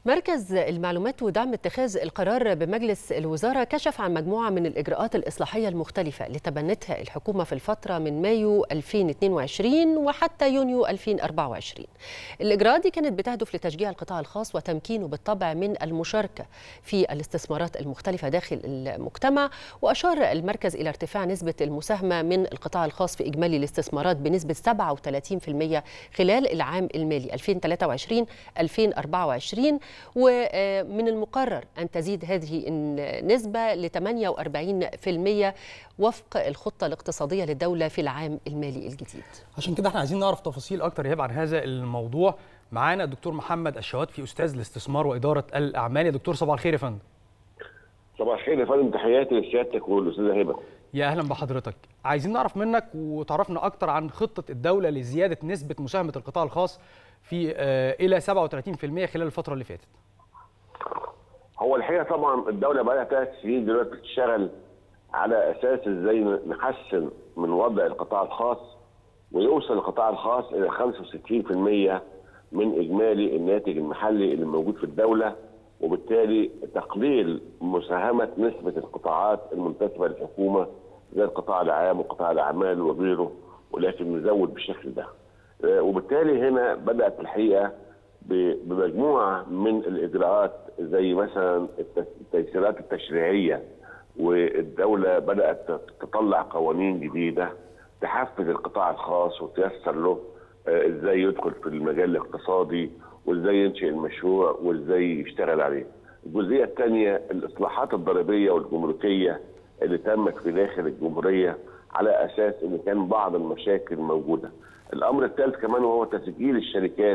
مركز المعلومات ودعم اتخاذ القرار بمجلس الوزارة كشف عن مجموعة من الإجراءات الإصلاحية المختلفة اللي تبنتها الحكومة في الفترة من مايو 2022 وحتى يونيو 2024 الإجراءات دي كانت بتهدف لتشجيع القطاع الخاص وتمكينه بالطبع من المشاركة في الاستثمارات المختلفة داخل المجتمع وأشار المركز إلى ارتفاع نسبة المساهمة من القطاع الخاص في إجمالي الاستثمارات بنسبة 37% خلال العام المالي 2023-2024 ومن المقرر أن تزيد هذه النسبة ل 48% وفق الخطة الاقتصادية للدولة في العام المالي الجديد عشان كده احنا عايزين نعرف تفاصيل اكتر يهاب عن هذا الموضوع معانا الدكتور محمد الشواتفي استاذ الاستثمار واداره الاعمال يا دكتور صباح الخير يا فندم صباح الخير يا فندم تحياتي لسيادتك والاستاذه هبه يا اهلا بحضرتك عايزين نعرف منك وتعرفنا اكتر عن خطه الدوله لزياده نسبه مساهمه القطاع الخاص في آه الى 37% خلال الفتره اللي فاتت هو الحقيقه طبعا الدوله بقى لها ثلاث سنين دلوقتي بتشتغل على اساس ازاي نحسن من وضع القطاع الخاص ويوصل القطاع الخاص الى 65% من اجمالي الناتج المحلي اللي موجود في الدوله وبالتالي تقليل مساهمه نسبه القطاعات المنتسبه للحكومه زي القطاع العام وقطاع الاعمال وغيره ولكن نزود بالشكل ده. وبالتالي هنا بدات الحقيقه بمجموعه من الاجراءات زي مثلا التيسيرات التشريعيه والدوله بدات تطلع قوانين جديده تحفز القطاع الخاص وتيسر له ازاي يدخل في المجال الاقتصادي وازاي ينشئ المشروع وازاي يشتغل عليه. الجزئيه الثانيه الاصلاحات الضريبيه والجمركيه اللي تمت في داخل الجمهوريه على اساس ان كان بعض المشاكل موجوده. الامر الثالث كمان وهو تسجيل الشركات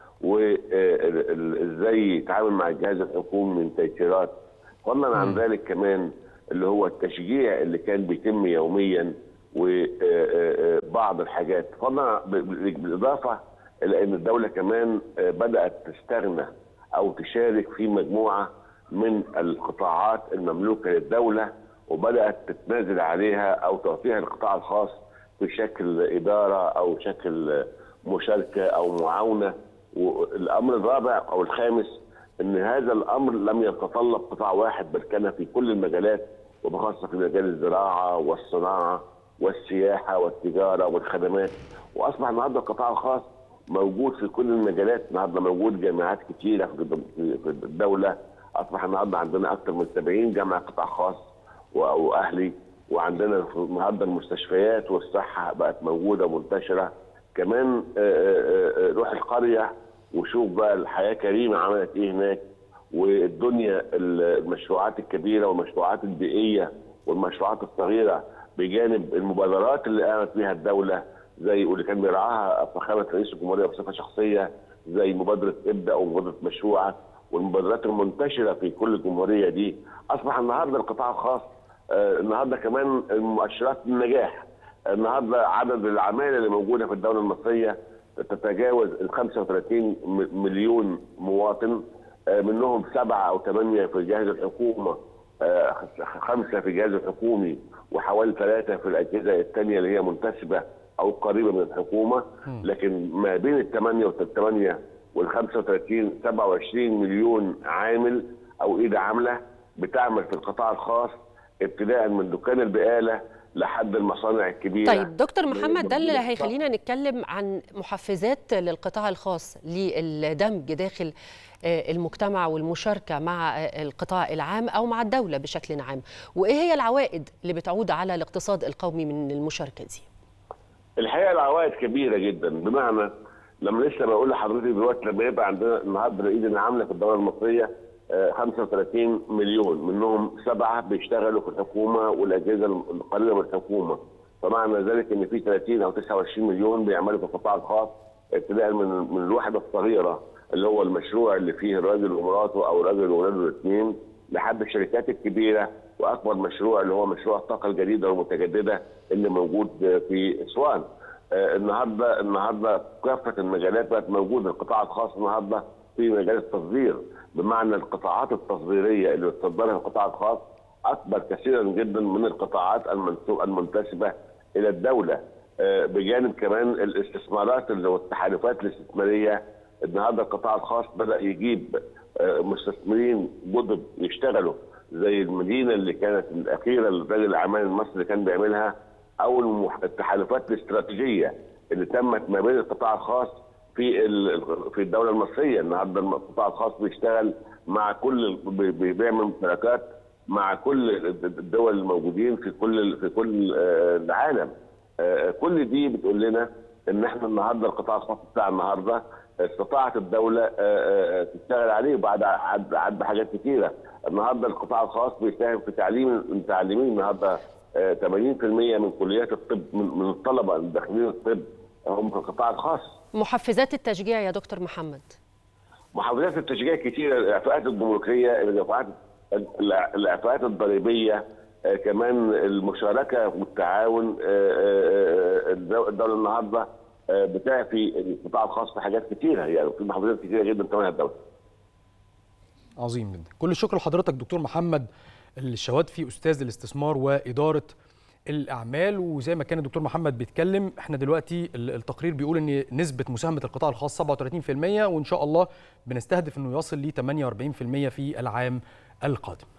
وازاي يتعامل مع الجهاز الحكومي من تيسيرات فضلا عن ذلك كمان اللي هو التشجيع اللي كان بيتم يوميا وبعض الحاجات فضلا بالاضافه الى ان الدوله كمان بدات تستغنى او تشارك في مجموعه من القطاعات المملوكه للدوله وبدات تتنازل عليها او تعطيها القطاع الخاص بشكل اداره او شكل مشاركه او معاونه والامر الرابع او الخامس ان هذا الامر لم يتطلب قطاع واحد بل كان في كل المجالات وبخاصه في مجال الزراعه والصناعه والسياحه والتجاره والخدمات واصبح النهارده القطاع الخاص موجود في كل المجالات النهارده موجود جامعات كثيره في الدوله اصبح النهارده عندنا اكثر من 70 جامعه قطاع خاص او اهلي وعندنا النهارده المستشفيات والصحه بقت موجوده ومنتشره كمان روح القريه وشوف بقى الحياه كريمه عملت ايه هناك والدنيا المشروعات الكبيره والمشروعات البيئيه والمشروعات الصغيره بجانب المبادرات اللي قامت بها الدوله زي واللي كان بيرعاها فخامه رئيس الجمهوريه بصفه شخصيه زي مبادره ابدا ومبادره مشروعك والمبادرات المنتشره في كل الجمهوريه دي اصبح النهارده القطاع الخاص آه النهارده كمان مؤشرات النجاح النهارده عدد العماله اللي موجوده في الدوله المصريه تتجاوز ال 35 مليون مواطن منهم سبعه او ثمانيه في الجهاز الحكومه خمسه في الجهاز الحكومي وحوالي ثلاثه في الاجهزه الثانيه اللي هي منتسبه او قريبه من الحكومه لكن ما بين الثمانيه والثمانيه وال 35 27 مليون عامل او ايد عامله بتعمل في القطاع الخاص ابتداء من دكان البقاله لحد المصانع الكبيره طيب دكتور محمد ده اللي هيخلينا نتكلم عن محفزات للقطاع الخاص للدمج داخل المجتمع والمشاركه مع القطاع العام او مع الدوله بشكل عام وايه هي العوائد اللي بتعود على الاقتصاد القومي من المشاركه دي الحقيقه العوائد كبيره جدا بمعنى لما لسه بقول لحضرتك دلوقتي لما يبقى عندنا النهارده الايد العامله في الدوله المصريه 35 مليون منهم سبعه بيشتغلوا في الحكومه والاجهزه القريبه من الحكومه فمعنى ذلك ان في 30 او 29 مليون بيعملوا في القطاع الخاص ابتداء من من الوحده الصغيره اللي هو المشروع اللي فيه الراجل ومراته او الراجل واولاده الاثنين لحد الشركات الكبيره واكبر مشروع اللي هو مشروع الطاقه الجديده والمتجدده اللي موجود في اسوان. آه النهارده النهارده كافه المجالات بقت موجوده القطاع الخاص النهارده في مجال التصدير بمعنى القطاعات التصديريه اللي بتصدرها القطاع الخاص اكبر كثيرا جدا من القطاعات المنتسبه الى الدوله بجانب كمان الاستثمارات اللي والتحالفات الاستثماريه النهارده القطاع الخاص بدا يجيب مستثمرين جدد يشتغلوا زي المدينه اللي كانت الاخيره لرجل الاعمال المصري كان بيعملها او التحالفات الاستراتيجيه اللي تمت ما بين القطاع الخاص في في الدوله المصريه النهارده القطاع الخاص بيشتغل مع كل بيعمل شراكات مع كل الدول الموجودين في كل في كل العالم كل دي بتقول لنا ان احنا النهارده القطاع الخاص بتاع النهارده استطاعت الدوله تشتغل عليه بعد عد عد حاجات كثيره النهارده القطاع الخاص بيساهم في تعليم المتعلمين النهارده 80% من كليات الطب من الطلبه اللي داخلين الطب هم في القطاع الخاص محفزات التشجيع يا دكتور محمد محفزات التشجيع كثيره الاعفاءات الجمركيه الاعفاءات الاعفاءات الضريبيه كمان المشاركه والتعاون الدوله النهارده بتعفي القطاع الخاص في حاجات كثيره يعني في محافظات كثيره جدا ثمنها الدوله. عظيم جدا كل الشكر لحضرتك دكتور محمد الشوادفي استاذ الاستثمار واداره الاعمال وزي ما كان الدكتور محمد بيتكلم احنا دلوقتي التقرير بيقول ان نسبه مساهمه القطاع الخاص 37% وان شاء الله بنستهدف انه يصل ل 48% في العام القادم